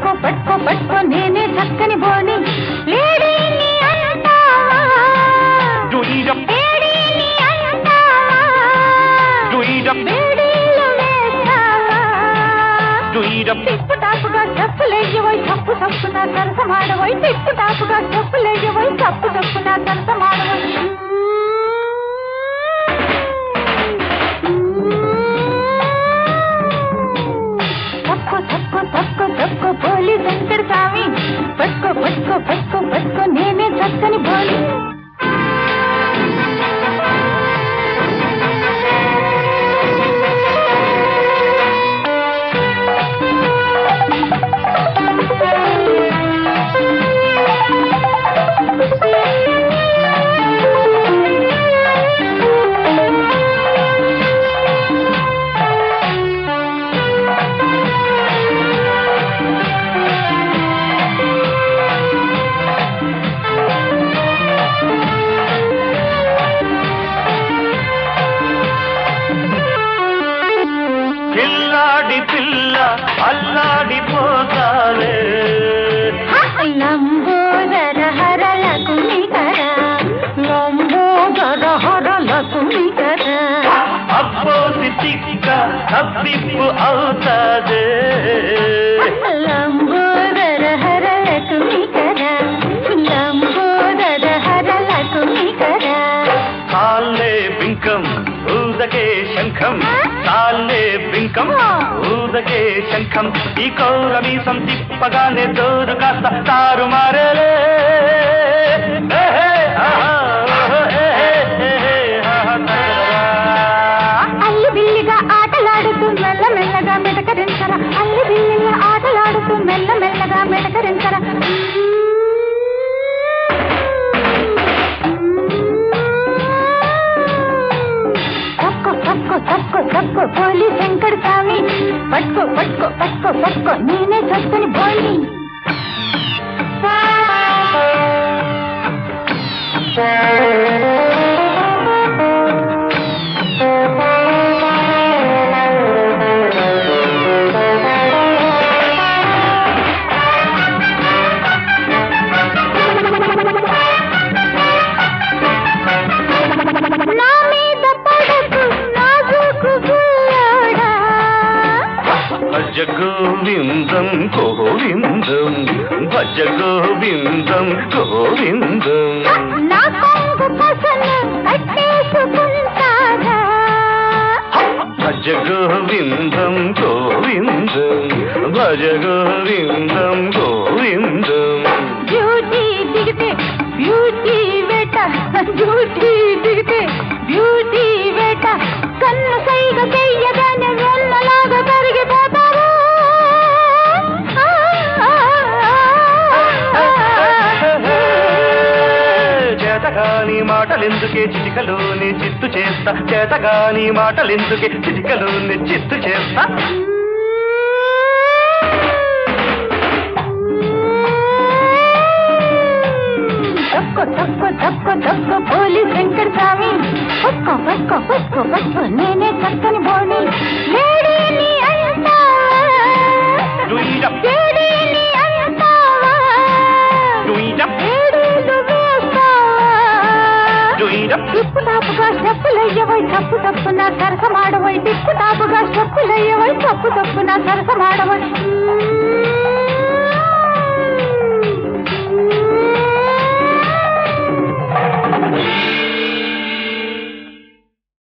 పట్టుకో పట్టుకో పట్టుకో నేనే చక్కని బోని లేడీని అంటావా Do it up, లేడీని అంటావా do it up, వేడిలో వేస్తావా do it up. టిప్పు టాపుగా చెప్పులేయవై తప్పు తప్పున సరసమాడవై టిప్పు టాపుగా చెప్పులేయవై తప్పు తప్పున సరసమాడవై తక్కువ తక్కువ తక్కువ తక్కువ పోలి వెంకట స్వామి పట్టుకో పట్టుకో పట్టుకో పట్టుకో నేనే చక్కని బోలి కిల్లాడి పిల్ల అల్లాడిపోతాలే లంబోదర హరలకు నికర లంబోదర హరలకు నికర అబ్బోసి తిక్క తప్పిప్పు అవుతాదే లంబోదర హరలకు నికర లంబోదర హరలకు నికర తాళ్ళే బింకం ఊదకే శంఖం తాళ్ళే బింకం ఊదకే శంఖం ఈ కౌర మీసం తిప్పగానే జోరు కాస్త తారు మారలే అల్లి బిల్లిగా ఆటలాడుతూ మెల్ల మెల్లగా మెడకరించర అల్లి బిల్లిగా ఆటలాడుతూ మెల్ల మెల్లగా మెడకరించర తక్కువ తక్కువ తక్కువ తక్కువ పోలి శంకర్ స్వామి పట్టుకో పట్టుకో పట్టుకో పట్టుకో నేనే చక్కని బోలి నా మీద పడకు నాజుకు పిల్లోడా భజ గోవిందం గోవిందం భజ గోవిందం గోవిందం నా కొంగు పసను కట్టేసుకుంటారా భజ గోవిందం గోవిందం భజ గోవిందం గోవిందం బ్యూటీ దిగితే బ్యూటీ వేట బ్యూటీ దిగితే బ్యూటీ వేట కన్ను సైగ చెయ్యగానే వెన్నలాగా కరిగిపోతారు చేతగాని మాటలెందుకే చిటికలోని చిత్తు చేస్తా చేతగాని మాటలెందుకే చిటికలోని చిత్తు చేస్తా తక్కువ తక్కువ తక్కువ తక్కువ పోలి వెంకట స్వామి పట్టుకో పట్టుకో పట్టుకో పట్టుకో నేనే చక్కని బోని లేడీని అంటావా Do it up, లేడీని అంటావా do it up, లేడీలు వేస్తావా do it up. టిప్పు టాపుగా స్టెప్పులయ్యవై తప్పు తప్పు నా సరసమాడవై టిప్పు టాపుగా స్టెప్పులయ్యవై తప్పు తప్పు నా సరసమాడవై